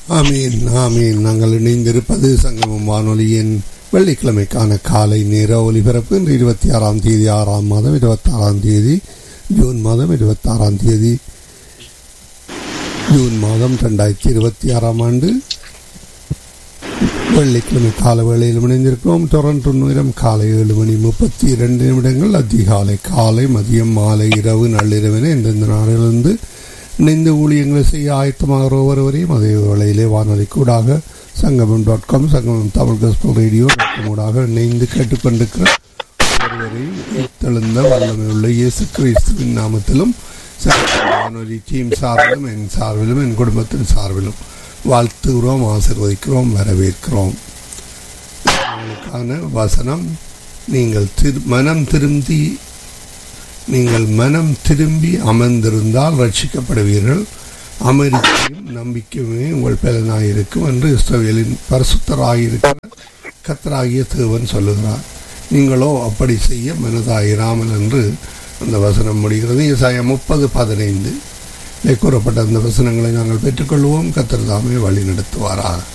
ஆமீன் ஆமீன் நாங்கள் இணைந்திருப்பது சங்கமம் வானொலியின் வெள்ளிக்கிழமைக்கான காலை நேர ஒலிபரப்பு இன்று இருபத்தி ஆறாம் தேதி ஆறாம் மாதம் இருபத்தி ஆறாம் தேதி ஜூன் மாதம் இருபத்தி ஆறாம் தேதி ஜூன் மாதம் ரெண்டாயிரத்தி இருபத்தி ஆறாம் ஆண்டு வெள்ளிக்கிழமை கால வேளையில் இணைந்திருக்கிறோம் டொரண்டோ நேரம் காலை ஏழு மணி முப்பத்தி இரண்டு நிமிடங்கள் அதிகாலை காலை மதியம் மாலை இரவு நள்ளிரவென எந்தெந்த நாளிலிருந்து இணைந்து ஊழியங்களை செய்ய ஆயத்தமாகிற ஒவ்வொருவரையும் அதே வேளையிலே வானொலி கூடாக சங்கமம் டாட் காம் சங்கமம் தமிழ் கஸ்பல் ரேடியோ ஊடாக இணைந்து கேட்டுக்கொண்டிருக்கிற ஒருவரையும் தெளிந்த வல்லமை உள்ள இயேசு கிறிஸ்துவின் நாமத்திலும் சங்கமம் வானொலி டீம் சார்பிலும் என் சார்பிலும் என் குடும்பத்தின் சார்பிலும் வாழ்த்துகிறோம் ஆசிர்வதிக்கிறோம் வரவேற்கிறோம் உங்களுக்கான வசனம் நீங்கள் திரு மனம் திரும்பி நீங்கள் மனம் திரும்பி அமர்ந்திருந்தால் ரட்சிக்கப்படுவீர்கள் அமெரிக்கையும் நம்பிக்கையுமே உங்கள் பலனாயிருக்கும் என்று இஸ்ரவேலின் பரிசுத்தராயிருக்கிற கத்தராகிய தேவன் சொல்லுகிறார் நீங்களோ அப்படி செய்ய மனதாயிராமல் என்று அந்த வசனம் முடிகிறது இசாய முப்பது பதினைந்து கூறப்பட்ட அந்த வசனங்களை நாங்கள் பெற்றுக்கொள்வோம் கத்தர் தாமே வழி நடத்துவாராக